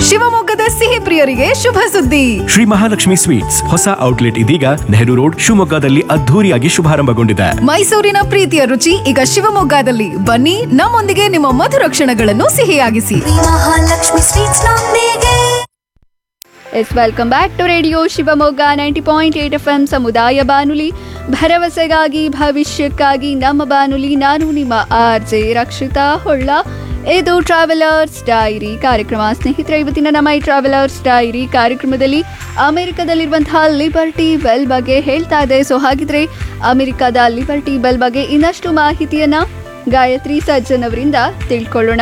ಶಿವಮೊಗ್ಗದ ಸಿಹಿ ಪ್ರಿಯರಿಗೆ ಶುಭ ಸುದ್ದಿ ಶ್ರೀ ಮಹಾಲಕ್ಷ್ಮಿ ಸ್ವೀಟ್ಸ್ ಹೊಸ ಔಟ್ಲೆಟ್ ಇದೀಗ ನೆಹರು ರೋಡ್ ಶಿವಮೊಗ್ಗದಲ್ಲಿ ಅದ್ಧೂರಿಯಾಗಿ ಶುಭಾರಂಭಗೊಂಡಿದೆ ಮೈಸೂರಿನ ಪ್ರೀತಿಯ ರುಚಿ ಈಗ ಶಿವಮೊಗ್ಗದಲ್ಲಿ ಬನ್ನಿ ನಮ್ಮೊಂದಿಗೆ ನಿಮ್ಮ ಮಧುರ ಕ್ಷಣಗಳನ್ನು ಸಿಹಿಯಾಗಿಸಿ ಮಹಾಲಕ್ಷ್ಮಿ ಸ್ವೀಟ್ಸ್ ನೊಂದಿಗೆ yes welcome back to radio Shivamogga ninety point eight F M ಸಮುದಾಯ ಬಾನುಲಿ ಭರವಸೆಗಾಗಿ ಭವಿಷ್ಯಕ್ಕಾಗಿ ನಮ್ಮ ಬಾನುಲಿ ನಾನು ನಿಮ್ಮ ಆರ್ ಜೆ ರಕ್ಷಿತಾ ಹೊಳ್ಳ ಇದು ಟ್ರಾವೆಲರ್ಸ್ ಡೈರಿ ಕಾರ್ಯಕ್ರಮ ಸ್ನೇಹಿತರೆ ಇವತ್ತಿನ ನಮ್ಮ ಈ ಟ್ರಾವೆಲರ್ಸ್ ಡೈರಿ ಕಾರ್ಯಕ್ರಮದಲ್ಲಿ ಅಮೆರಿಕದಲ್ಲಿರುವಂತಹ ಲಿಬರ್ಟಿ ಬೆಲ್ ಬಗ್ಗೆ ಹೇಳ್ತಾ ಇದೆ ಸೊ ಹಾಗಿದ್ರೆ ಅಮೆರಿಕದ ಲಿಬರ್ಟಿ ಬೆಲ್ ಬಗ್ಗೆ ಇನ್ನಷ್ಟು ಮಾಹಿತಿಯನ್ನ ಗಾಯತ್ರಿ ಸಜ್ಜನ್ ಅವರಿಂದ ತಿಳ್ಕೊಳ್ಳೋಣ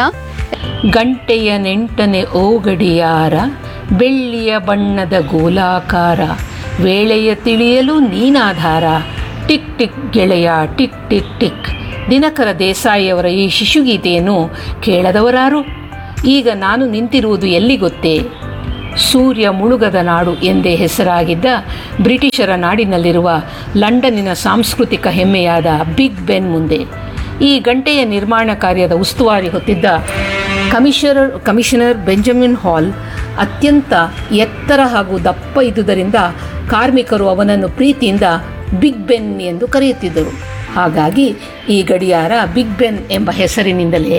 ಗಂಟೆಯ ನೆಂಟನೆ ಓಗಡಿಯಾರ ಬೆಳ್ಳಿಯ ಬಣ್ಣದ ಗೋಲಾಕಾರ ವೇಳೆಯ ತಿಳಿಯಲು ನೀನಾಧಾರ ಟಿಕ್ ಟಿಕ್ ಗೆಳೆಯ ಟಿಕ್ ಟಿಕ್ ಟಿಕ್ ದಿನಕರ ದೇಸಾಯಿಯವರ ಈ ಶಿಶುಗೀತೆಯನ್ನು ಕೇಳದವರಾರು ಈಗ ನಾನು ನಿಂತಿರುವುದು ಎಲ್ಲಿ ಗೊತ್ತೇ ಸೂರ್ಯ ಮುಳುಗದ ನಾಡು ಎಂದೇ ಹೆಸರಾಗಿದ್ದ ಬ್ರಿಟಿಷರ ನಾಡಿನಲ್ಲಿರುವ ಲಂಡನ್ನಿನ ಸಾಂಸ್ಕೃತಿಕ ಹೆಮ್ಮೆಯಾದ ಬಿಗ್ ಬೆನ್ ಮುಂದೆ ಈ ಗಂಟೆಯ ನಿರ್ಮಾಣ ಕಾರ್ಯದ ಉಸ್ತುವಾರಿ ಹೊತ್ತಿದ್ದ ಕಮಿಷನರ್ ಕಮಿಷನರ್ ಬೆಂಜಮಿನ್ ಹಾಲ್ ಅತ್ಯಂತ ಎತ್ತರ ಹಾಗೂ ದಪ್ಪ ಇದ್ದುದರಿಂದ ಕಾರ್ಮಿಕರು ಅವನನ್ನು ಪ್ರೀತಿಯಿಂದ ಬಿಗ್ ಬೆನ್ ಎಂದು ಕರೆಯುತ್ತಿದ್ದರು ಹಾಗಾಗಿ ಈ ಗಡಿಯಾರ ಬಿಗ್ ಬೆನ್ ಎಂಬ ಹೆಸರಿನಿಂದಲೇ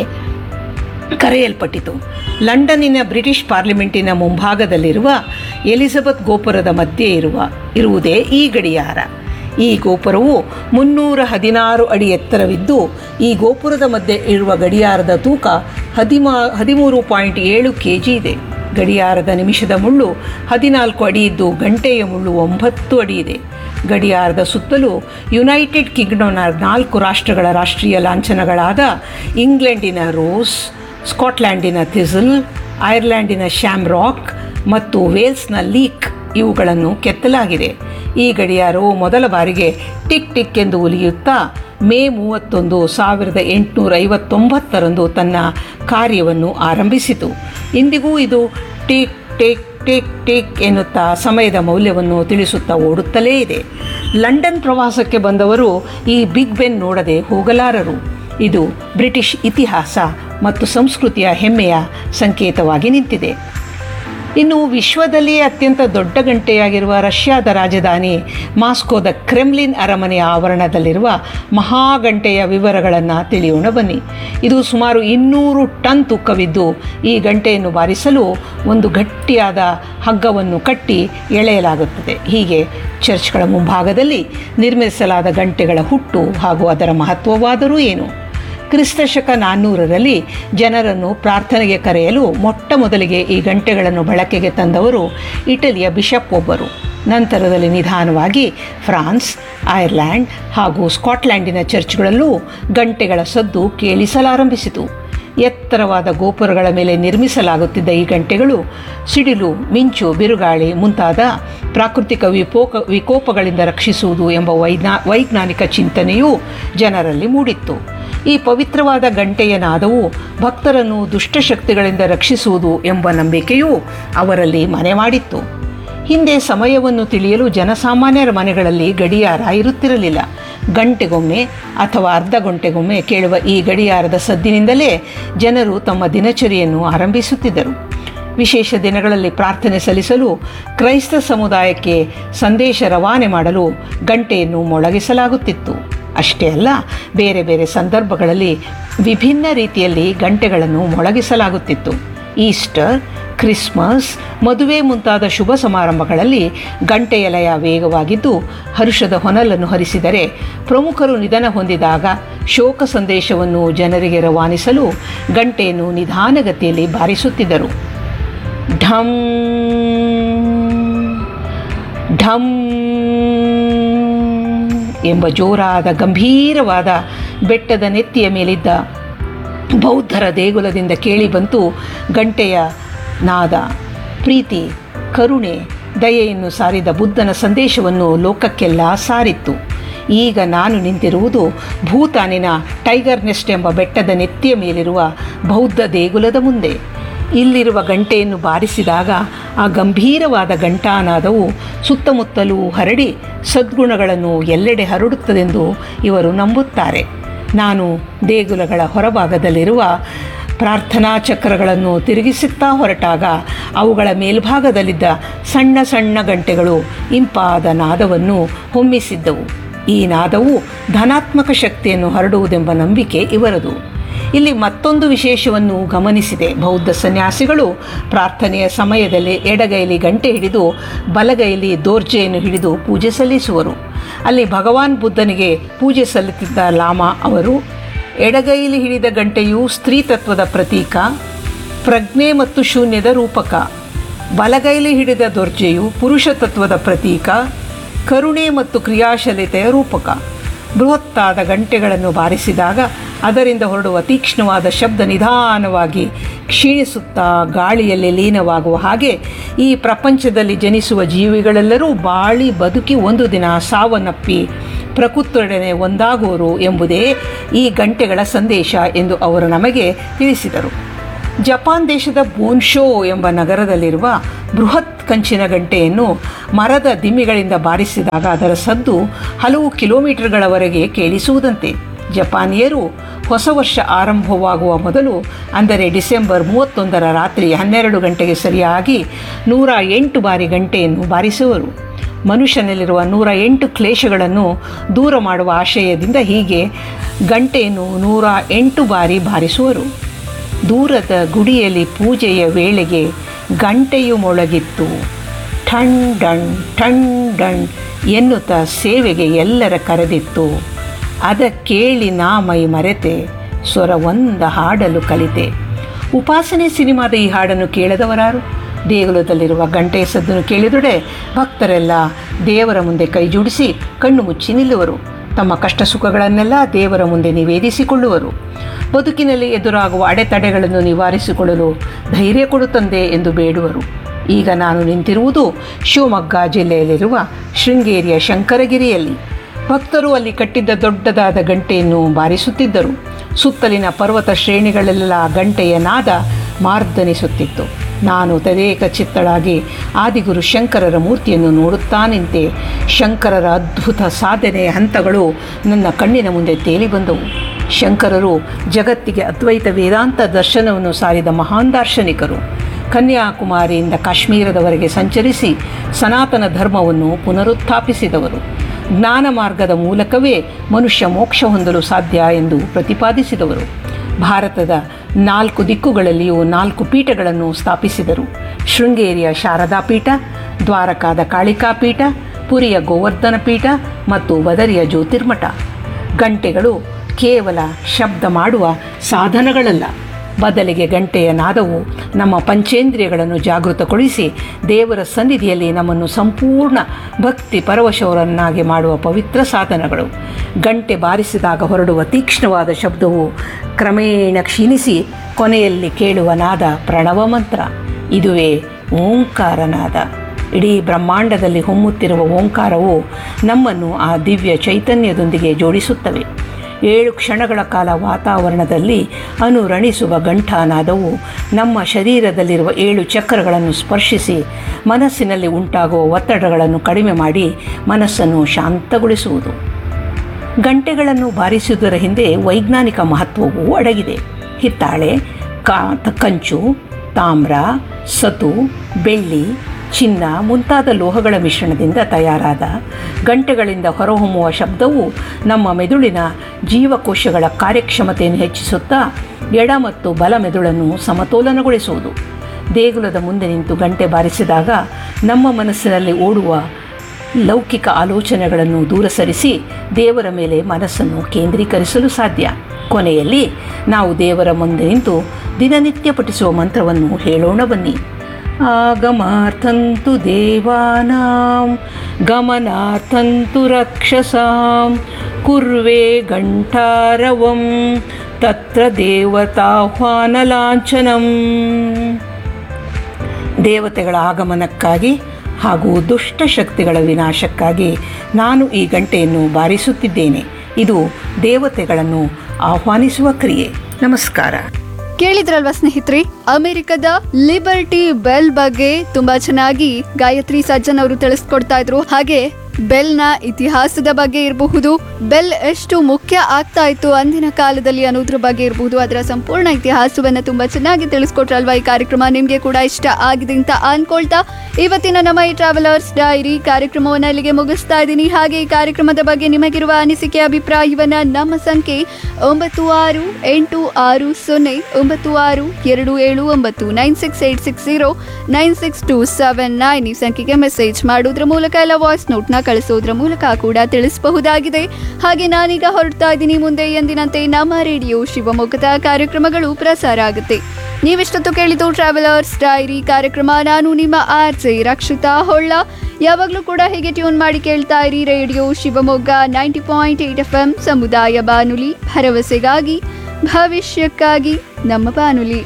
ಕರೆಯಲ್ಪಟ್ಟಿತು ಲಂಡನ್ನಿನ ಬ್ರಿಟಿಷ್ ಪಾರ್ಲಿಮೆಂಟಿನ ಮುಂಭಾಗದಲ್ಲಿರುವ ಎಲಿಜಬೆತ್ ಗೋಪುರದ ಮಧ್ಯೆ ಇರುವ ಇರುವುದೇ ಈ ಗಡಿಯಾರ ಈ ಗೋಪುರವು ಮುನ್ನೂರ ಹದಿನಾರು ಅಡಿ ಎತ್ತರವಿದ್ದು ಈ ಗೋಪುರದ ಮಧ್ಯೆ ಇರುವ ಗಡಿಯಾರದ ತೂಕ ಹದಿಮಾ ಹದಿಮೂರು ಪಾಯಿಂಟ್ ಏಳು ಕೆ ಜಿ ಇದೆ ಗಡಿಯಾರದ ನಿಮಿಷದ ಮುಳ್ಳು ಹದಿನಾಲ್ಕು ಅಡಿ ಇದ್ದು ಗಂಟೆಯ ಮುಳ್ಳು ಒಂಬತ್ತು ಅಡಿ ಇದೆ ಗಡಿಯಾರದ ಸುತ್ತಲೂ ಯುನೈಟೆಡ್ ಕಿಂಗ್ಡಮ್ನ ನಾಲ್ಕು ರಾಷ್ಟ್ರಗಳ ರಾಷ್ಟ್ರೀಯ ಲಾಂಛನಗಳಾದ ಇಂಗ್ಲೆಂಡಿನ ರೋಸ್ ಸ್ಕಾಟ್ಲ್ಯಾಂಡಿನ ಥಿಸಲ್ ಐರ್ಲ್ಯಾಂಡಿನ ಶ್ಯಾಮ್ರಾಕ್ ಮತ್ತು ವೇಲ್ಸ್ನ ಲೀಕ್ ಇವುಗಳನ್ನು ಕೆತ್ತಲಾಗಿದೆ ಈ ಗಡಿಯಾರವು ಮೊದಲ ಬಾರಿಗೆ ಟಿಕ್ ಟಿಕ್ ಎಂದು ಉಲಿಯುತ್ತಾ ಮೇ ಮೂವತ್ತೊಂದು ಸಾವಿರದ ಎಂಟುನೂರ ಐವತ್ತೊಂಬತ್ತರಂದು ತನ್ನ ಕಾರ್ಯವನ್ನು ಆರಂಭಿಸಿತು ಇಂದಿಗೂ ಇದು ಟಿಕ್ ಟಿಕ್ ಟಿಕ್ ಟಿಕ್ ಎನ್ನುತ್ತಾ ಸಮಯದ ಮೌಲ್ಯವನ್ನು ತಿಳಿಸುತ್ತಾ ಓಡುತ್ತಲೇ ಇದೆ ಲಂಡನ್ ಪ್ರವಾಸಕ್ಕೆ ಬಂದವರು ಈ ಬಿಗ್ ಬೆನ್ ನೋಡದೆ ಹೋಗಲಾರರು ಇದು ಬ್ರಿಟಿಷ್ ಇತಿಹಾಸ ಮತ್ತು ಸಂಸ್ಕೃತಿಯ ಹೆಮ್ಮೆಯ ಸಂಕೇತವಾಗಿ ನಿಂತಿದೆ ಇನ್ನು ವಿಶ್ವದಲ್ಲಿಯೇ ಅತ್ಯಂತ ದೊಡ್ಡ ಗಂಟೆಯಾಗಿರುವ ರಷ್ಯಾದ ರಾಜಧಾನಿ ಮಾಸ್ಕೋದ ಕ್ರೆಮ್ಲಿನ್ ಅರಮನೆಯ ಆವರಣದಲ್ಲಿರುವ ಮಹಾಗಂಟೆಯ ವಿವರಗಳನ್ನು ತಿಳಿಯೋಣ ಬನ್ನಿ ಇದು ಸುಮಾರು ಇನ್ನೂರು ಟನ್ ತೂಕವಿದ್ದು ಈ ಗಂಟೆಯನ್ನು ಬಾರಿಸಲು ಒಂದು ಗಟ್ಟಿಯಾದ ಹಗ್ಗವನ್ನು ಕಟ್ಟಿ ಎಳೆಯಲಾಗುತ್ತದೆ ಹೀಗೆ ಚರ್ಚ್ಗಳ ಮುಂಭಾಗದಲ್ಲಿ ನಿರ್ಮಿಸಲಾದ ಗಂಟೆಗಳ ಹುಟ್ಟು ಹಾಗೂ ಅದರ ಮಹತ್ವವಾದರೂ ಏನು ಕ್ರಿಸ್ತಶಕ ನಾನ್ನೂರರಲ್ಲಿ ಜನರನ್ನು ಪ್ರಾರ್ಥನೆಗೆ ಕರೆಯಲು ಮೊಟ್ಟ ಮೊದಲಿಗೆ ಈ ಗಂಟೆಗಳನ್ನು ಬಳಕೆಗೆ ತಂದವರು ಇಟಲಿಯ ಬಿಷಪ್ ಒಬ್ಬರು ನಂತರದಲ್ಲಿ ನಿಧಾನವಾಗಿ ಫ್ರಾನ್ಸ್ ಐರ್ಲ್ಯಾಂಡ್ ಹಾಗೂ ಸ್ಕಾಟ್ಲ್ಯಾಂಡಿನ ಚರ್ಚ್ಗಳಲ್ಲೂ ಗಂಟೆಗಳ ಸದ್ದು ಕೇಳಿಸಲಾರಂಭಿಸಿತು ಎತ್ತರವಾದ ಗೋಪುರಗಳ ಮೇಲೆ ನಿರ್ಮಿಸಲಾಗುತ್ತಿದ್ದ ಈ ಗಂಟೆಗಳು ಸಿಡಿಲು ಮಿಂಚು ಬಿರುಗಾಳಿ ಮುಂತಾದ ಪ್ರಾಕೃತಿಕ ವಿಪೋಕ ವಿಕೋಪಗಳಿಂದ ರಕ್ಷಿಸುವುದು ಎಂಬ ವೈಜ್ಞಾ ವೈಜ್ಞಾನಿಕ ಚಿಂತನೆಯೂ ಜನರಲ್ಲಿ ಮೂಡಿತ್ತು ಈ ಪವಿತ್ರವಾದ ಗಂಟೆಯ ನಾದವು ಭಕ್ತರನ್ನು ದುಷ್ಟಶಕ್ತಿಗಳಿಂದ ರಕ್ಷಿಸುವುದು ಎಂಬ ನಂಬಿಕೆಯೂ ಅವರಲ್ಲಿ ಮನೆ ಮಾಡಿತ್ತು ಹಿಂದೆ ಸಮಯವನ್ನು ತಿಳಿಯಲು ಜನಸಾಮಾನ್ಯರ ಮನೆಗಳಲ್ಲಿ ಗಡಿಯಾರ ಇರುತ್ತಿರಲಿಲ್ಲ ಗಂಟೆಗೊಮ್ಮೆ ಅಥವಾ ಅರ್ಧ ಗಂಟೆಗೊಮ್ಮೆ ಕೇಳುವ ಈ ಗಡಿಯಾರದ ಸದ್ದಿನಿಂದಲೇ ಜನರು ತಮ್ಮ ದಿನಚರಿಯನ್ನು ಆರಂಭಿಸುತ್ತಿದ್ದರು ವಿಶೇಷ ದಿನಗಳಲ್ಲಿ ಪ್ರಾರ್ಥನೆ ಸಲ್ಲಿಸಲು ಕ್ರೈಸ್ತ ಸಮುದಾಯಕ್ಕೆ ಸಂದೇಶ ರವಾನೆ ಮಾಡಲು ಗಂಟೆಯನ್ನು ಮೊಳಗಿಸಲಾಗುತ್ತಿತ್ತು ಅಷ್ಟೇ ಅಲ್ಲ ಬೇರೆ ಬೇರೆ ಸಂದರ್ಭಗಳಲ್ಲಿ ವಿಭಿನ್ನ ರೀತಿಯಲ್ಲಿ ಗಂಟೆಗಳನ್ನು ಮೊಳಗಿಸಲಾಗುತ್ತಿತ್ತು ಈಸ್ಟರ್ ಕ್ರಿಸ್ಮಸ್ ಮದುವೆ ಮುಂತಾದ ಶುಭ ಸಮಾರಂಭಗಳಲ್ಲಿ ಗಂಟೆಯ ಲಯ ವೇಗವಾಗಿದ್ದು ಹರುಷದ ಹೊನಲನ್ನು ಹರಿಸಿದರೆ ಪ್ರಮುಖರು ನಿಧನ ಹೊಂದಿದಾಗ ಶೋಕ ಸಂದೇಶವನ್ನು ಜನರಿಗೆ ರವಾನಿಸಲು ಗಂಟೆಯನ್ನು ನಿಧಾನಗತಿಯಲ್ಲಿ ಬಾರಿಸುತ್ತಿದ್ದರು ಢಂ ಢಂ ಎಂಬ ಜೋರಾದ ಗಂಭೀರವಾದ ಬೆಟ್ಟದ ನೆತ್ತಿಯ ಮೇಲಿದ್ದ ಬೌದ್ಧರ ದೇಗುಲದಿಂದ ಕೇಳಿಬಂತು ಗಂಟೆಯ ನಾದ ಪ್ರೀತಿ ಕರುಣೆ ದಯೆಯನ್ನು ಸಾರಿದ ಬುದ್ಧನ ಸಂದೇಶವನ್ನು ಲೋಕಕ್ಕೆಲ್ಲ ಸಾರಿತ್ತು ಈಗ ನಾನು ನಿಂತಿರುವುದು ಭೂತಾನಿನ ಟೈಗರ್ ನೆಸ್ಟ್ ಎಂಬ ಬೆಟ್ಟದ ನೆತ್ತಿಯ ಮೇಲಿರುವ ಬೌದ್ಧ ದೇಗುಲದ ಮುಂದೆ ಇಲ್ಲಿರುವ ಗಂಟೆಯನ್ನು ಬಾರಿಸಿದಾಗ ಆ ಗಂಭೀರವಾದ ಘಂಟಾನಾದವು ಸುತ್ತಮುತ್ತಲೂ ಹರಡಿ ಸದ್ಗುಣಗಳನ್ನು ಎಲ್ಲೆಡೆ ಹರಡುತ್ತದೆಂದು ಇವರು ನಂಬುತ್ತಾರೆ ನಾನು ದೇಗುಲಗಳ ಹೊರಭಾಗದಲ್ಲಿರುವ ಪ್ರಾರ್ಥನಾ ಚಕ್ರಗಳನ್ನು ತಿರುಗಿಸುತ್ತಾ ಹೊರಟಾಗ ಅವುಗಳ ಮೇಲ್ಭಾಗದಲ್ಲಿದ್ದ ಸಣ್ಣ ಸಣ್ಣ ಗಂಟೆಗಳು ಇಂಪಾದ ನಾದವನ್ನು ಹೊಮ್ಮಿಸಿದ್ದವು ಈ ನಾದವು ಧನಾತ್ಮಕ ಶಕ್ತಿಯನ್ನು ಹರಡುವುದೆಂಬ ನಂಬಿಕೆ ಇವರದು ಇಲ್ಲಿ ಮತ್ತೊಂದು ವಿಶೇಷವನ್ನು ಗಮನಿಸಿದೆ ಬೌದ್ಧ ಸನ್ಯಾಸಿಗಳು ಪ್ರಾರ್ಥನೆಯ ಸಮಯದಲ್ಲಿ ಎಡಗೈಲಿ ಗಂಟೆ ಹಿಡಿದು ಬಲಗೈಲಿ ದೋರ್ಜೆಯನ್ನು ಹಿಡಿದು ಪೂಜೆ ಸಲ್ಲಿಸುವರು ಅಲ್ಲಿ ಭಗವಾನ್ ಬುದ್ಧನಿಗೆ ಪೂಜೆ ಸಲ್ಲಿಸಿದ್ದ ಲಾಮಾ ಅವರು ಎಡಗೈಲಿ ಹಿಡಿದ ಗಂಟೆಯು ಸ್ತ್ರೀ ತತ್ವದ ಪ್ರತೀಕ ಪ್ರಜ್ಞೆ ಮತ್ತು ಶೂನ್ಯದ ರೂಪಕ ಬಲಗೈಲಿ ಹಿಡಿದ ದೊರ್ಜೆಯು ಪುರುಷ ತತ್ವದ ಪ್ರತೀಕ ಕರುಣೆ ಮತ್ತು ಕ್ರಿಯಾಶೀಲತೆಯ ರೂಪಕ ಬೃಹತ್ತಾದ ಗಂಟೆಗಳನ್ನು ಬಾರಿಸಿದಾಗ ಅದರಿಂದ ಹೊರಡುವ ತೀಕ್ಷ್ಣವಾದ ಶಬ್ದ ನಿಧಾನವಾಗಿ ಕ್ಷೀಣಿಸುತ್ತಾ ಗಾಳಿಯಲ್ಲಿ ಲೀನವಾಗುವ ಹಾಗೆ ಈ ಪ್ರಪಂಚದಲ್ಲಿ ಜನಿಸುವ ಜೀವಿಗಳೆಲ್ಲರೂ ಬಾಳಿ ಬದುಕಿ ಒಂದು ದಿನ ಸಾವನ್ನಪ್ಪಿ ಪ್ರಕೃತಿಯೊಡನೆ ಒಂದಾಗುವರು ಎಂಬುದೇ ಈ ಗಂಟೆಗಳ ಸಂದೇಶ ಎಂದು ಅವರು ನಮಗೆ ತಿಳಿಸಿದರು ಜಪಾನ್ ದೇಶದ ಬೋನ್ಶೋ ಎಂಬ ನಗರದಲ್ಲಿರುವ ಬೃಹತ್ ಕಂಚಿನ ಗಂಟೆಯನ್ನು ಮರದ ದಿಮ್ಮಿಗಳಿಂದ ಬಾರಿಸಿದಾಗ ಅದರ ಸದ್ದು ಹಲವು ಕಿಲೋಮೀಟರ್ಗಳವರೆಗೆ ಕೇಳಿಸುವುದಂತೆ ಜಪಾನಿಯರು ಹೊಸ ವರ್ಷ ಆರಂಭವಾಗುವ ಮೊದಲು ಅಂದರೆ ಡಿಸೆಂಬರ್ ಮೂವತ್ತೊಂದರ ರಾತ್ರಿ ಹನ್ನೆರಡು ಗಂಟೆಗೆ ಸರಿಯಾಗಿ ನೂರ ಎಂಟು ಬಾರಿ ಗಂಟೆಯನ್ನು ಬಾರಿಸುವರು ಮನುಷ್ಯನಲ್ಲಿರುವ ನೂರ ಎಂಟು ಕ್ಲೇಶಗಳನ್ನು ದೂರ ಮಾಡುವ ಆಶಯದಿಂದ ಹೀಗೆ ಗಂಟೆಯನ್ನು ನೂರ ಎಂಟು ಬಾರಿ ಬಾರಿಸುವರು ದೂರದ ಗುಡಿಯಲ್ಲಿ ಪೂಜೆಯ ವೇಳೆಗೆ ಗಂಟೆಯು ಮೊಳಗಿತ್ತು ಠಣ್ ಡಣ್ ಠಣ್ ಡಣ್ ಎನ್ನುತ್ತಾ ಸೇವೆಗೆ ಎಲ್ಲರ ಕರೆದಿತ್ತು ಅದ ಕೇಳಿ ನಾ ಮೈ ಮರೆತೆ ಸ್ವರವೊಂದ ಹಾಡಲು ಕಲಿತೆ ಉಪಾಸನೆ ಸಿನಿಮಾದ ಈ ಹಾಡನ್ನು ಕೇಳದವರಾರು ದೇಗುಲದಲ್ಲಿರುವ ಗಂಟೆಯ ಸದ್ದನ್ನು ಕೇಳಿದೊಡೆ ಭಕ್ತರೆಲ್ಲ ದೇವರ ಮುಂದೆ ಕೈ ಜೋಡಿಸಿ ಕಣ್ಣು ಮುಚ್ಚಿ ನಿಲ್ಲುವರು ತಮ್ಮ ಕಷ್ಟ ಸುಖಗಳನ್ನೆಲ್ಲ ದೇವರ ಮುಂದೆ ನಿವೇದಿಸಿಕೊಳ್ಳುವರು ಬದುಕಿನಲ್ಲಿ ಎದುರಾಗುವ ಅಡೆತಡೆಗಳನ್ನು ನಿವಾರಿಸಿಕೊಳ್ಳಲು ಧೈರ್ಯ ಕೊಡುತ್ತಂದೆ ಎಂದು ಬೇಡುವರು ಈಗ ನಾನು ನಿಂತಿರುವುದು ಶಿವಮೊಗ್ಗ ಜಿಲ್ಲೆಯಲ್ಲಿರುವ ಶೃಂಗೇರಿಯ ಶಂಕರಗಿರಿಯಲ್ಲಿ ಭಕ್ತರು ಅಲ್ಲಿ ಕಟ್ಟಿದ್ದ ದೊಡ್ಡದಾದ ಗಂಟೆಯನ್ನು ಬಾರಿಸುತ್ತಿದ್ದರು ಸುತ್ತಲಿನ ಪರ್ವತ ಶ್ರೇಣಿಗಳೆಲ್ಲ ಗಂಟೆಯ ನಾದ ಮಾರ್ದನಿಸುತ್ತಿತ್ತು ನಾನು ತದೇಕ ಚಿತ್ತಳಾಗಿ ಆದಿಗುರು ಶಂಕರರ ಮೂರ್ತಿಯನ್ನು ನೋಡುತ್ತಾ ನಿಂತೆ ಶಂಕರರ ಅದ್ಭುತ ಸಾಧನೆಯ ಹಂತಗಳು ನನ್ನ ಕಣ್ಣಿನ ಮುಂದೆ ತೇಲಿ ಬಂದವು ಶಂಕರರು ಜಗತ್ತಿಗೆ ಅದ್ವೈತ ವೇದಾಂತ ದರ್ಶನವನ್ನು ಸಾರಿದ ಮಹಾನ್ ದಾರ್ಶನಿಕರು ಕನ್ಯಾಕುಮಾರಿಯಿಂದ ಕಾಶ್ಮೀರದವರೆಗೆ ಸಂಚರಿಸಿ ಸನಾತನ ಧರ್ಮವನ್ನು ಪುನರುತ್ಥಾಪಿಸಿದವರು ಜ್ಞಾನ ಮಾರ್ಗದ ಮೂಲಕವೇ ಮನುಷ್ಯ ಮೋಕ್ಷ ಹೊಂದಲು ಸಾಧ್ಯ ಎಂದು ಪ್ರತಿಪಾದಿಸಿದವರು ಭಾರತದ ನಾಲ್ಕು ದಿಕ್ಕುಗಳಲ್ಲಿಯೂ ನಾಲ್ಕು ಪೀಠಗಳನ್ನು ಸ್ಥಾಪಿಸಿದರು ಶೃಂಗೇರಿಯ ಶಾರದಾ ಪೀಠ ದ್ವಾರಕಾದ ಕಾಳಿಕಾ ಪೀಠ ಪುರಿಯ ಗೋವರ್ಧನ ಪೀಠ ಮತ್ತು ಬದರಿಯ ಜ್ಯೋತಿರ್ಮಠ ಗಂಟೆಗಳು ಕೇವಲ ಶಬ್ದ ಮಾಡುವ ಸಾಧನಗಳಲ್ಲ ಬದಲಿಗೆ ಗಂಟೆಯ ನಾದವು ನಮ್ಮ ಪಂಚೇಂದ್ರಿಯಗಳನ್ನು ಜಾಗೃತಗೊಳಿಸಿ ದೇವರ ಸನ್ನಿಧಿಯಲ್ಲಿ ನಮ್ಮನ್ನು ಸಂಪೂರ್ಣ ಭಕ್ತಿ ಪರವಶವರನ್ನಾಗಿ ಮಾಡುವ ಪವಿತ್ರ ಸಾಧನಗಳು ಗಂಟೆ ಬಾರಿಸಿದಾಗ ಹೊರಡುವ ತೀಕ್ಷ್ಣವಾದ ಶಬ್ದವು ಕ್ರಮೇಣ ಕ್ಷೀಣಿಸಿ ಕೊನೆಯಲ್ಲಿ ಕೇಳುವ ನಾದ ಪ್ರಣವ ಮಂತ್ರ ಇದುವೇ ಓಂಕಾರನಾದ ಇಡೀ ಬ್ರಹ್ಮಾಂಡದಲ್ಲಿ ಹೊಮ್ಮುತ್ತಿರುವ ಓಂಕಾರವು ನಮ್ಮನ್ನು ಆ ದಿವ್ಯ ಚೈತನ್ಯದೊಂದಿಗೆ ಜೋಡಿಸುತ್ತವೆ ಏಳು ಕ್ಷಣಗಳ ಕಾಲ ವಾತಾವರಣದಲ್ಲಿ ಅನುರಣಿಸುವ ಘಂಟಾನಾದವು ನಮ್ಮ ಶರೀರದಲ್ಲಿರುವ ಏಳು ಚಕ್ರಗಳನ್ನು ಸ್ಪರ್ಶಿಸಿ ಮನಸ್ಸಿನಲ್ಲಿ ಉಂಟಾಗುವ ಒತ್ತಡಗಳನ್ನು ಕಡಿಮೆ ಮಾಡಿ ಮನಸ್ಸನ್ನು ಶಾಂತಗೊಳಿಸುವುದು ಗಂಟೆಗಳನ್ನು ಬಾರಿಸುವುದರ ಹಿಂದೆ ವೈಜ್ಞಾನಿಕ ಮಹತ್ವವೂ ಅಡಗಿದೆ ಹಿತ್ತಾಳೆ ಕಾ ಕಂಚು ತಾಮ್ರ ಸತು ಬೆಳ್ಳಿ ಚಿನ್ನ ಮುಂತಾದ ಲೋಹಗಳ ಮಿಶ್ರಣದಿಂದ ತಯಾರಾದ ಗಂಟೆಗಳಿಂದ ಹೊರಹೊಮ್ಮುವ ಶಬ್ದವು ನಮ್ಮ ಮೆದುಳಿನ ಜೀವಕೋಶಗಳ ಕಾರ್ಯಕ್ಷಮತೆಯನ್ನು ಹೆಚ್ಚಿಸುತ್ತಾ ಎಡ ಮತ್ತು ಬಲ ಮೆದುಳನ್ನು ಸಮತೋಲನಗೊಳಿಸುವುದು ದೇಗುಲದ ಮುಂದೆ ನಿಂತು ಗಂಟೆ ಬಾರಿಸಿದಾಗ ನಮ್ಮ ಮನಸ್ಸಿನಲ್ಲಿ ಓಡುವ ಲೌಕಿಕ ಆಲೋಚನೆಗಳನ್ನು ದೂರ ಸರಿಸಿ ದೇವರ ಮೇಲೆ ಮನಸ್ಸನ್ನು ಕೇಂದ್ರೀಕರಿಸಲು ಸಾಧ್ಯ ಕೊನೆಯಲ್ಲಿ ನಾವು ದೇವರ ಮುಂದೆ ನಿಂತು ದಿನನಿತ್ಯ ಪಠಿಸುವ ಮಂತ್ರವನ್ನು ಹೇಳೋಣ ಬನ್ನಿ ಆಗಮಾರ್ಥಂತು ದೇವಾನಾಂ ಗಮನಾರ್ಥಂತು ರಕ್ಷಸಾಂ ಕುರ್ವೆ ಘಂಟಾರವಂ ತತ್ರ ದೇವತಾಹ್ವಾನ ಲಾಂಛನಂ ದೇವತೆಗಳ ಆಗಮನಕ್ಕಾಗಿ ಹಾಗೂ ದುಷ್ಟ ಶಕ್ತಿಗಳ ವಿನಾಶಕ್ಕಾಗಿ ನಾನು ಈ ಗಂಟೆಯನ್ನು ಬಾರಿಸುತ್ತಿದ್ದೇನೆ ಇದು ದೇವತೆಗಳನ್ನು ಆಹ್ವಾನಿಸುವ ಕ್ರಿಯೆ ನಮಸ್ಕಾರ ಕೇಳಿದ್ರಲ್ವಾ ಸ್ನೇಹಿತರೆ ಅಮೆರಿಕದ ಲಿಬರ್ಟಿ ಬೆಲ್ ಬಗ್ಗೆ ತುಂಬಾ ಚೆನ್ನಾಗಿ ಗಾಯತ್ರಿ ಸಜ್ಜನ್ ಅವರು ತಿಳಿಸ್ಕೊಡ್ತಾ ಇದ್ರು ಹಾಗೆ ಬೆಲ್ನ ಇತಿಹಾಸದ ಬಗ್ಗೆ ಇರಬಹುದು ಬೆಲ್ ಎಷ್ಟು ಮುಖ್ಯ ಆಗ್ತಾ ಇತ್ತು ಅಂದಿನ ಕಾಲದಲ್ಲಿ ಅನ್ನೋದ್ರ ಬಗ್ಗೆ ಇರಬಹುದು ಅದರ ಸಂಪೂರ್ಣ ಇತಿಹಾಸವನ್ನ ತುಂಬಾ ಚೆನ್ನಾಗಿ ತಿಳಿಸ್ಕೊಟ್ರಲ್ವಾ ಈ ಕಾರ್ಯಕ್ರಮ ನಿಮ್ಗೆ ಕೂಡ ಇಷ್ಟ ಆಗಿದೆ ಅಂತ ಅನ್ಕೊಳ್ತಾ ಇವತ್ತಿನ ನಮ್ಮ ಈ ಟ್ರಾವೆಲರ್ಸ್ ಡೈರಿ ಕಾರ್ಯಕ್ರಮವನ್ನ ಇಲ್ಲಿಗೆ ಮುಗಿಸ್ತಾ ಇದ್ದೀನಿ ಹಾಗೆ ಈ ಕಾರ್ಯಕ್ರಮದ ಬಗ್ಗೆ ನಿಮಗಿರುವ ಅನಿಸಿಕೆ ಅಭಿಪ್ರಾಯವನ್ನ ನಮ್ಮ ಸಂಖ್ಯೆ ಒಂಬತ್ತು ಆರು ಎಂಟು ಆರು ಸೊನ್ನೆ ಒಂಬತ್ತು ಆರು ಎರಡು ಏಳು ಒಂಬತ್ತು nine six eight six zero nine six two seven nine ಈ ಸಂಖ್ಯೆಗೆ ಮೆಸೇಜ್ ಮಾಡೋದ್ರ ಮೂಲಕ ಎಲ್ಲ ವಾಯ್ಸ್ ನೋಟ್ನ ಕಳಿಸೋದ್ರ ಮೂಲಕ ಕೂಡ ತಿಳಿಸಬಹುದಾಗಿದೆ ಹಾಗೆ ನಾನೀಗ ಹೊರಡ್ತಾ ಇದ್ದೀನಿ ಮುಂದೆ ಎಂದಿನಂತೆ ನಮ್ಮ ರೇಡಿಯೋ ಶಿವಮೊಗ್ಗದ ಕಾರ್ಯಕ್ರಮಗಳು ಪ್ರಸಾರ ಆಗುತ್ತೆ ನೀವೆಷ್ಟೊತ್ತು ಕೇಳಿದ್ದು ಟ್ರಾವೆಲರ್ಸ್ ಡೈರಿ ಕಾರ್ಯಕ್ರಮ ನಾನು ನಿಮ್ಮ ಆರ್ ಜೆ ರಕ್ಷಿತಾ ಹೊಳ್ಳ ಯಾವಾಗಲೂ ಕೂಡ ಹೀಗೆ ಟ್ಯೂನ್ ಮಾಡಿ ಕೇಳ್ತಾ ಇರಿ radio Shivamogga ninety point eight F M ಸಮುದಾಯ ಬಾನುಲಿ ಭರವಸೆಗಾಗಿ ಭವಿಷ್ಯಕ್ಕಾಗಿ ನಮ್ಮ ಬಾನುಲಿ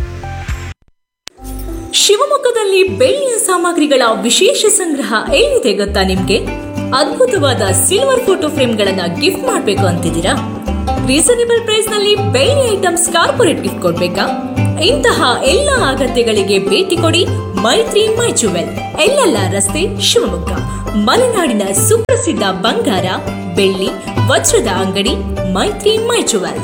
ಶಿವಮೊಗ್ಗದಲ್ಲಿ ಬೆಳ್ಳಿಯ ಸಾಮಗ್ರಿಗಳ ವಿಶೇಷ ಸಂಗ್ರಹ ಎಲ್ಲಿದೆ ಗೊತ್ತಾ ನಿಮ್ಗೆ ಅದ್ಭುತವಾದ ಸಿಲ್ವರ್ ಫೋಟೋ ಫ್ರೇಮ್ಗಳನ್ನ ಗಿಫ್ಟ್ ಮಾಡ್ಬೇಕು ಅಂತಿದ್ದೀರಾ ರೀಸನೇಬಲ್ ಪ್ರೈಸ್ ನಲ್ಲಿ ಬೆಳ್ಳಿ ಐಟಮ್ಸ್ ಕಾರ್ಪೊರೇಟ್ ಗಿಫ್ಟ್ ಕೊಡ್ಬೇಕಾ ಇಂತಹ ಎಲ್ಲ ಅಗತ್ಯಗಳಿಗೆ ಭೇಟಿ ಕೊಡಿ ಮೈತ್ರಿ ಮೈ ಜುವೆಲ್ ಎಲ್ಲೆಲ್ಲ ರಸ್ತೆ ಶಿವಮೊಗ್ಗ ಮಲೆನಾಡಿನ ಸುಪ್ರಸಿದ್ಧ ಬಂಗಾರ ಬೆಳ್ಳಿ ವಜ್ರದ ಅಂಗಡಿ ಮೈತ್ರಿ ಮೈ ಜುವೆಲ್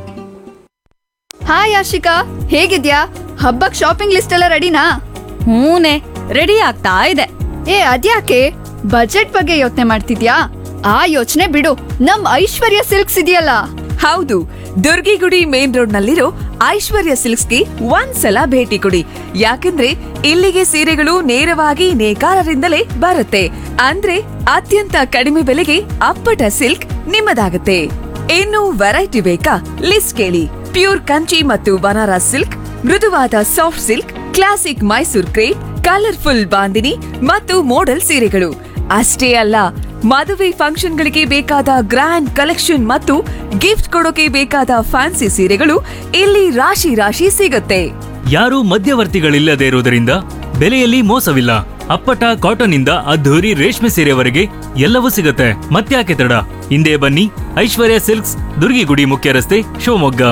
ಹಾಯ್ ಆಶಿಕಾ ಹೇಗಿದ್ಯಾ ಹಬ್ಬಕ್ ಶಾಪಿಂಗ್ ಲಿಸ್ಟ್ ಎಲ್ಲ ರೆಡಿನಾ ಹೂನೆ ರೆಡಿ ಆಗ್ತಾ ಇದೆ ಏ ಅದ್ಯಾಕೆ ಬಜೆಟ್ ಬಗ್ಗೆ ಯೋಚನೆ ಮಾಡ್ತಿದ್ಯಾ ಆ ಯೋಚನೆ ಬಿಡು ನಮ್ ಐಶ್ವರ್ಯ ಸಿಲ್ಕ್ಸ್ ಇದೆಯಲ್ಲ ಹೌದು ದುರ್ಗಿಗುಡಿ ಮೇನ್ ರೋಡ್ ನಲ್ಲಿರೋ ಐಶ್ವರ್ಯ ಸಿಲ್ಕ್ಸ್ಗೆ ಒಂದ್ಸಲ ಭೇಟಿ ಕೊಡಿ ಯಾಕಂದ್ರೆ ಇಲ್ಲಿಗೆ ಸೀರೆಗಳು ನೇರವಾಗಿ ನೇಕಾರರಿಂದಲೇ ಬರುತ್ತೆ ಅಂದ್ರೆ ಅತ್ಯಂತ ಕಡಿಮೆ ಬೆಲೆಗೆ ಅಪ್ಪಟ ಸಿಲ್ಕ್ ನಿಮ್ಮದಾಗುತ್ತೆ ಇನ್ನು ವೆರೈಟಿ ಬೇಕಾ ಲಿಸ್ಟ್ ಕೇಳಿ ಪ್ಯೂರ್ ಕಂಚಿ ಮತ್ತು ಬನಾರಸ್ ಸಿಲ್ಕ್ ಮೃದುವಾದ soft silk classic Mysore crepe colourful bandhani ಮತ್ತು ಮೋಡಲ್ ಸೀರೆಗಳು ಅಷ್ಟೇ ಅಲ್ಲ ಮದುವೆ ಫಂಕ್ಷನ್ಗಳಿಗೆ ಬೇಕಾದ ಗ್ರ್ಯಾಂಡ್ ಕಲೆಕ್ಷನ್ ಮತ್ತು ಗಿಫ್ಟ್ ಕೊಡೋಕೆ ಬೇಕಾದ ಫ್ಯಾನ್ಸಿ ಸೀರೆಗಳು ಇಲ್ಲಿ ರಾಶಿ ರಾಶಿ ಸಿಗುತ್ತೆ ಯಾರೂ ಮಧ್ಯವರ್ತಿಗಳಿಲ್ಲದೆ ಇರುವುದರಿಂದ ಬೆಲೆಯಲ್ಲಿ ಮೋಸವಿಲ್ಲ ಅಪ್ಪಟ ಕಾಟನ್ ಇಂದ ಅದ್ಧೂರಿ ರೇಷ್ಮೆ ಸೀರೆವರೆಗೆ ಎಲ್ಲವೂ ಸಿಗುತ್ತೆ ಮತ್ತ್ಯಾಕೆ ತಡ ಹಿಂದೆ ಬನ್ನಿ ಐಶ್ವರ್ಯ ಸಿಲ್ಕ್ಸ್ ದುರ್ಗಿಗುಡಿ ಮುಖ್ಯ ರಸ್ತೆ ಶಿವಮೊಗ್ಗ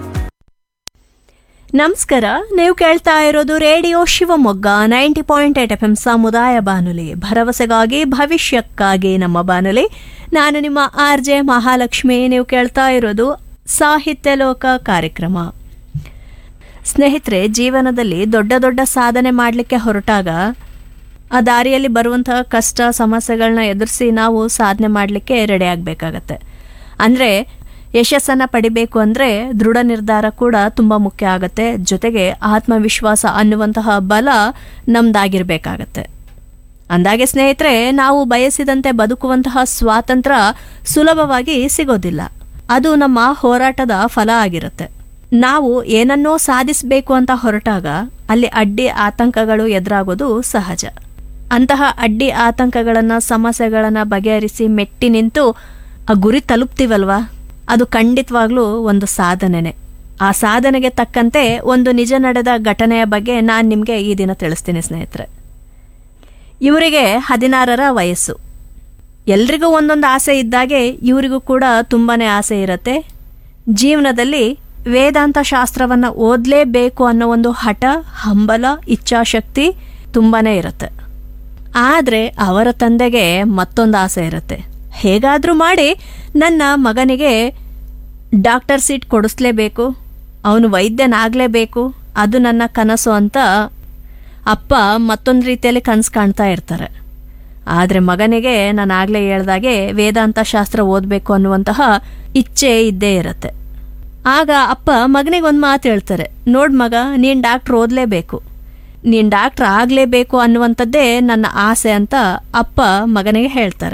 ನಮಸ್ಕಾರ ನೀವು ಕೇಳ್ತಾ ಇರೋದು radio Shivamogga ninety point eight F M ಸಮುದಾಯ ಬಾನುಲಿ ಭರವಸೆಗಾಗಿ ಭವಿಷ್ಯಕ್ಕಾಗಿ ನಮ್ಮ ಬಾನುಲಿ ನಾನು ನಿಮ್ಮ ಆರ್ ಜೆ ಮಹಾಲಕ್ಷ್ಮಿ ನೀವು ಕೇಳ್ತಾ ಇರೋದು ಸಾಹಿತ್ಯ ಲೋಕ ಕಾರ್ಯಕ್ರಮ ಸ್ನೇಹಿತರೆ ಜೀವನದಲ್ಲಿ ದೊಡ್ಡ ದೊಡ್ಡ ಸಾಧನೆ ಮಾಡಲಿಕ್ಕೆ ಹೊರಟಾಗ ಆ ದಾರಿಯಲ್ಲಿ ಬರುವಂತಹ ಕಷ್ಟ ಸಮಸ್ಯೆಗಳನ್ನ ಎದುರಿಸಿ ನಾವು ಸಾಧನೆ ಮಾಡಲಿಕ್ಕೆ ರೆಡಿ ಆಗಬೇಕಾಗತ್ತೆ ಅಂದರೆ ಯಶಸ್ಸನ್ನು ಪಡಿಬೇಕು ಅಂದರೆ ದೃಢ ನಿರ್ಧಾರ ಕೂಡ ತುಂಬ ಮುಖ್ಯ ಆಗುತ್ತೆ ಜೊತೆಗೆ ಆತ್ಮವಿಶ್ವಾಸ ಅನ್ನುವಂತಹ ಬಲ ನಮ್ದಾಗಿರ್ಬೇಕಾಗತ್ತೆ ಅಂದಾಗೆ ಸ್ನೇಹಿತರೆ ನಾವು ಬಯಸಿದಂತೆ ಬದುಕುವಂತಹ ಸ್ವಾತಂತ್ರ್ಯ ಸುಲಭವಾಗಿ ಸಿಗೋದಿಲ್ಲ ಅದು ನಮ್ಮ ಹೋರಾಟದ ಫಲ ಆಗಿರುತ್ತೆ ನಾವು ಏನನ್ನೋ ಸಾಧಿಸಬೇಕು ಅಂತ ಹೊರಟಾಗ ಅಲ್ಲಿ ಅಡ್ಡಿ ಆತಂಕಗಳು ಎದುರಾಗೋದು ಸಹಜ ಅಂತಹ ಅಡ್ಡಿ ಆತಂಕಗಳನ್ನು ಸಮಸ್ಯೆಗಳನ್ನು ಬಗೆಹರಿಸಿ ಮೆಟ್ಟಿ ನಿಂತು ಆ ಗುರಿ ತಲುಪ್ತೀವಲ್ವಾ ಅದು ಖಂಡಿತವಾಗ್ಲೂ ಒಂದು ಸಾಧನೆನೆ ಆ ಸಾಧನೆಗೆ ತಕ್ಕಂತೆ ಒಂದು ನಿಜ ನಡೆದ ಘಟನೆಯ ಬಗ್ಗೆ ನಾನು ನಿಮಗೆ ಈ ದಿನ ತಿಳಿಸ್ತೀನಿ ಸ್ನೇಹಿತರೆ ಇವರಿಗೆ ಹದಿನಾರರ ವಯಸ್ಸು ಎಲ್ರಿಗೂ ಒಂದೊಂದು ಆಸೆ ಇದ್ದಾಗೆ ಇವರಿಗೂ ಕೂಡ ತುಂಬಾ ಆಸೆ ಇರುತ್ತೆ ಜೀವನದಲ್ಲಿ ವೇದಾಂತ ಶಾಸ್ತ್ರವನ್ನು ಓದಲೇಬೇಕು ಅನ್ನೋ ಒಂದು ಹಠ ಹಂಬಲ ಇಚ್ಛಾಶಕ್ತಿ ತುಂಬಾ ಇರುತ್ತೆ ಆದರೆ ಅವರ ತಂದೆಗೆ ಮತ್ತೊಂದು ಆಸೆ ಇರುತ್ತೆ ಹೇಗಾದರೂ ಮಾಡಿ ನನ್ನ ಮಗನಿಗೆ ಡಾಕ್ಟರ್ ಸೀಟ್ ಕೊಡಿಸ್ಲೇಬೇಕು ಅವನು ವೈದ್ಯನಾಗಲೇಬೇಕು ಅದು ನನ್ನ ಕನಸು ಅಂತ ಅಪ್ಪ ಮತ್ತೊಂದು ರೀತಿಯಲ್ಲಿ ಕನಸು ಕಾಣ್ತಾ ಇರ್ತಾರೆ ಆದರೆ ಮಗನಿಗೆ ನಾನು ಆಗಲೇ ಹೇಳ್ದಾಗೆ ವೇದಾಂತ ಶಾಸ್ತ್ರ ಓದಬೇಕು ಅನ್ನುವಂತಹ ಇಚ್ಛೆ ಇದ್ದೇ ಇರುತ್ತೆ ಆಗ ಅಪ್ಪ ಮಗನಿಗೆ ಒಂದು ಮಾತು ಹೇಳ್ತಾರೆ ನೋಡ್ ಮಗ ನೀನು ಡಾಕ್ಟ್ರ್ ಓದಲೇಬೇಕು ನೀನು ಡಾಕ್ಟ್ರ್ ಆಗಲೇಬೇಕು ಅನ್ನುವಂಥದ್ದೇ ನನ್ನ ಆಸೆ ಅಂತ ಅಪ್ಪ ಮಗನಿಗೆ ಹೇಳ್ತಾರೆ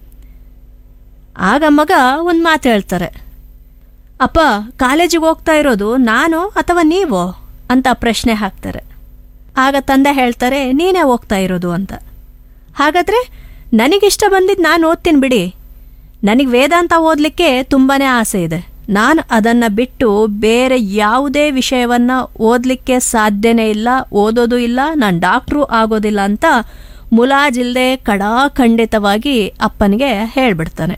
ಆಗ ಮಗ ಒಂದು ಮಾತು ಹೇಳ್ತಾರೆ ಅಪ್ಪ ಕಾಲೇಜಿಗೆ ಹೋಗ್ತಾ ಇರೋದು ನಾನು ಅಥವಾ ನೀವು ಅಂತ ಪ್ರಶ್ನೆ ಹಾಕ್ತಾರೆ ಆಗ ತಂದೆ ಹೇಳ್ತಾರೆ ನೀನೇ ಹೋಗ್ತಾ ಇರೋದು ಅಂತ ಹಾಗಾದರೆ ನನಗಿಷ್ಟ ಬಂದಿದ್ದು ನಾನು ಓದ್ತೀನಿ ಬಿಡಿ ನನಗೆ ವೇದಾಂತ ಓದಲಿಕ್ಕೆ ತುಂಬಾ ಆಸೆ ಇದೆ ನಾನು ಅದನ್ನು ಬಿಟ್ಟು ಬೇರೆ ಯಾವುದೇ ವಿಷಯವನ್ನು ಓದಲಿಕ್ಕೆ ಸಾಧ್ಯನೇ ಇಲ್ಲ ಓದೋದು ಇಲ್ಲ ನಾನು ಡಾಕ್ಟ್ರು ಆಗೋದಿಲ್ಲ ಅಂತ ಮುಲಾಜಿಲ್ಲದೆ ಕಡಾಖಂಡಿತವಾಗಿ ಅಪ್ಪನಿಗೆ ಹೇಳ್ಬಿಡ್ತಾನೆ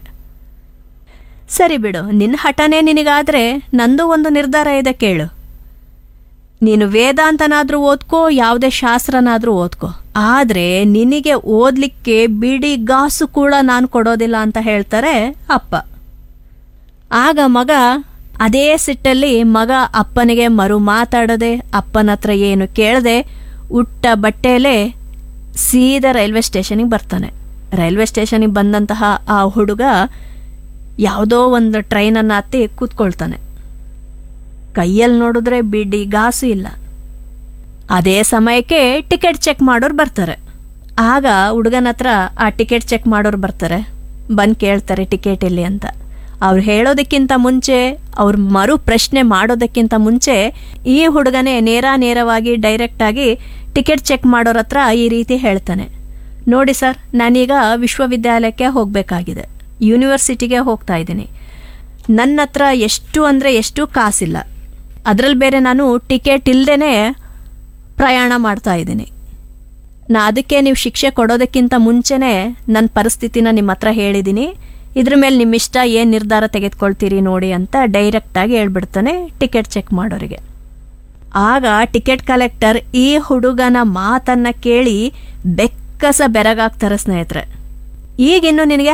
ಸರಿ ಬಿಡು ನಿನ್ನ ಹಠನೇ ನಿನಗಾದರೆ ನಂದು ಒಂದು ನಿರ್ಧಾರ ಇದೆ ಕೇಳು ನೀನು ವೇದಾಂತನಾದ್ರೂ ಓದ್ಕೋ ಯಾವುದೇ ಶಾಸ್ತ್ರನಾದ್ರೂ ಓದ್ಕೋ ಆದ್ರೆ ನಿನಗೆ ಓದ್ಲಿಕ್ಕೆ ಬಿಡಿ ಗಾಸು ಕೂಡ ನಾನು ಕೊಡೋದಿಲ್ಲ ಅಂತ ಹೇಳ್ತಾರೆ ಅಪ್ಪ ಆಗ ಮಗ ಅದೇ ಸಿಟ್ಟಲ್ಲಿ ಮಗ ಅಪ್ಪನಿಗೆ ಮರು ಮಾತಾಡದೆ ಅಪ್ಪನ ಹತ್ರ ಏನು ಕೇಳದೆ ಉಟ್ಟ ಬಟ್ಟೆಯಲ್ಲೇ ಸೀದಾ ರೈಲ್ವೆ ಸ್ಟೇಷನಿಗೆ ಬರ್ತಾನೆ ರೈಲ್ವೆ ಸ್ಟೇಷನಿಗೆ ಬಂದಂತಹ ಆ ಹುಡುಗ ಯಾವುದೋ ಒಂದು ಟ್ರೈನನ್ನು ಹತ್ತಿ ಕೂತ್ಕೊಳ್ತಾನೆ ಕೈಯಲ್ಲಿ ನೋಡಿದ್ರೆ ಬಿಡಿ ಗಾಸು ಇಲ್ಲ ಅದೇ ಸಮಯಕ್ಕೆ ಟಿಕೆಟ್ ಚೆಕ್ ಮಾಡೋರು ಬರ್ತಾರೆ ಆಗ ಹುಡುಗನ ಹತ್ರ ಆ ಟಿಕೆಟ್ ಚೆಕ್ ಮಾಡೋರು ಬರ್ತಾರೆ ಬಂದು ಕೇಳ್ತಾರೆ ಟಿಕೆಟ್ ಎಲ್ಲಿ ಅಂತ ಅವ್ರು ಹೇಳೋದಕ್ಕಿಂತ ಮುಂಚೆ ಅವ್ರು ಮರು ಪ್ರಶ್ನೆ ಮಾಡೋದಕ್ಕಿಂತ ಮುಂಚೆ ಈ ಹುಡುಗನೇ ನೇರ ನೇರವಾಗಿ ಡೈರೆಕ್ಟಾಗಿ ಟಿಕೆಟ್ ಚೆಕ್ ಮಾಡೋರ ಹತ್ರ ಈ ರೀತಿ ಹೇಳ್ತಾನೆ ನೋಡಿ ಸರ್ ನಾನೀಗ ವಿಶ್ವವಿದ್ಯಾಲಯಕ್ಕೆ ಹೋಗಬೇಕಾಗಿದೆ ಯೂನಿವರ್ಸಿಟಿಗೆ ಹೋಗ್ತಾ ಇದ್ದೀನಿ ನನ್ನ ಹತ್ರ ಎಷ್ಟು ಅಂದರೆ ಎಷ್ಟು ಕಾಸಿಲ್ಲ ಅದರಲ್ಲಿ ಬೇರೆ ನಾನು ಟಿಕೆಟ್ ಇಲ್ಲದೇ ಪ್ರಯಾಣ ಮಾಡ್ತಾ ಇದ್ದೀನಿ ನಾ ಅದಕ್ಕೆ ನೀವು ಶಿಕ್ಷೆ ಕೊಡೋದಕ್ಕಿಂತ ಮುಂಚೆನೇ ನನ್ನ ಪರಿಸ್ಥಿತಿನ ನಿಮ್ಮ ಹತ್ರ ಹೇಳಿದ್ದೀನಿ ಇದ್ರ ಮೇಲೆ ನಿಮ್ಮ ಇಷ್ಟ ಏನು ನಿರ್ಧಾರ ತೆಗೆದುಕೊಳ್ತೀರಿ ನೋಡಿ ಅಂತ ಡೈರೆಕ್ಟಾಗಿ ಹೇಳ್ಬಿಡ್ತಾನೆ ಟಿಕೆಟ್ ಚೆಕ್ ಮಾಡೋರಿಗೆ ಆಗ ಟಿಕೆಟ್ ಕಲೆಕ್ಟರ್ ಈ ಹುಡುಗನ ಮಾತನ್ನ ಕೇಳಿ ಬೆಕ್ಕಸ ಬೆರಗಾಗ್ತಾರೆ ಸ್ನೇಹಿತರೆ ಈಗಿನ್ನು ನಿನಗೆ